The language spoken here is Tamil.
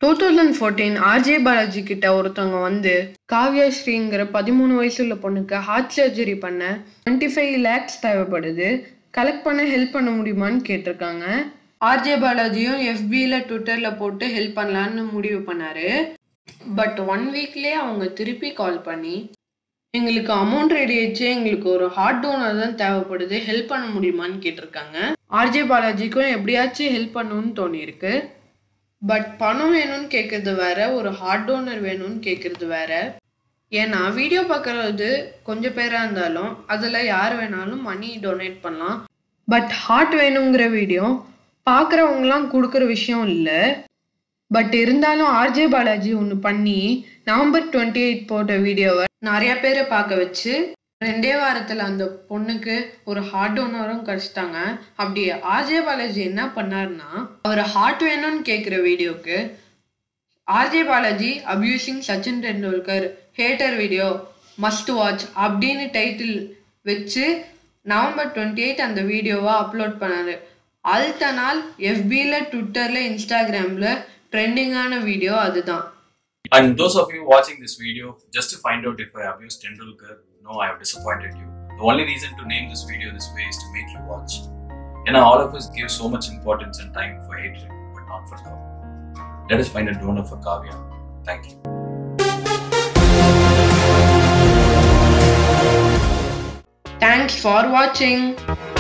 Two thousand fourteen RJ Balaji கிட்ட ஒருத்தவங்க வந்து காவ்யா ஸ்ரீங்கிற பதிமூணு வயசுள்ள பொண்ணுக்கு ஹார்ட் சர்ஜரி பண்ண டுவெண்ட்டி ஃபைவ் லேக்ஸ் தேவைப்படுது கலெக்ட் பண்ண ஹெல்ப் பண்ண முடியுமான்னு கேட்டிருக்காங்க ஆர்ஜே பாலாஜியும் எஃபியில் ட்விட்டரில் போட்டு ஹெல்ப் பண்ணலான்னு முடிவு பண்ணாரு பட் ஒன் வீக்லேயே அவங்க திருப்பி கால் பண்ணி எங்களுக்கு அமௌண்ட் ரெடி ஆயிடுச்சு எங்களுக்கு ஒரு ஹார்ட் டோனர் தான் தேவைப்படுது ஹெல்ப் பண்ண முடியுமான்னு கேட்டிருக்காங்க ஆர்ஜே பாலாஜிக்கும் எப்படியாச்சும் ஹெல்ப் பண்ணணும்னு தோணியிருக்கு பட் பணம் வேணும்னு கேட்கறது வேற ஒரு ஹார்ட் டோனர் வேணும்னு கேட்கறது வேற ஏன்னா வீடியோ பார்க்கறது கொஞ்சம் பேராக இருந்தாலும் அதில் யார் வேணாலும் மணி டொனேட் பண்ணலாம் பட் ஹார்ட் வேணுங்கிற வீடியோ பார்க்குறவங்களாம் கொடுக்குற விஷயம் இல்லை பட் இருந்தாலும் ஆர்ஜே பாலாஜி ஒன்று பண்ணி நவம்பர் டுவெண்ட்டி எயிட் போட்ட வீடியோவை நிறைய பேரை பார்க்க வச்சு ரெண்டே வாரத்தில் அந்த பொண்ணுக்கு ஒரு ஹார்ட் டோனரும் கிடச்சிட்டாங்க அப்படி ஆர்ஜே பாலாஜி என்ன பண்ணாருன்னா அவர் ஹார்ட் வேணும்னு கேட்குற வீடியோக்கு RJ Balaji abusing Sachin Tendulkar hater video must watch அப்படின்னு டைட்டில் வச்சு நவம்பர் டுவெண்ட்டி எயிட் அந்த வீடியோவை அப்லோட் பண்ணாரு அடுத்த நாள் எஃபியில் ட்விட்டரில் இன்ஸ்டாகிராமில் ட்ரெண்டிங்கான வீடியோ அதுதான் And those of you watching this video, just to find out if I abused Tendulkar, no, I have disappointed you. The only reason to name this video this way is to make you watch. You know, all of us give so much importance and time for hatred, but not for love. Let us find a donor for Kavya. Thank you. Thanks for வாட்சிங்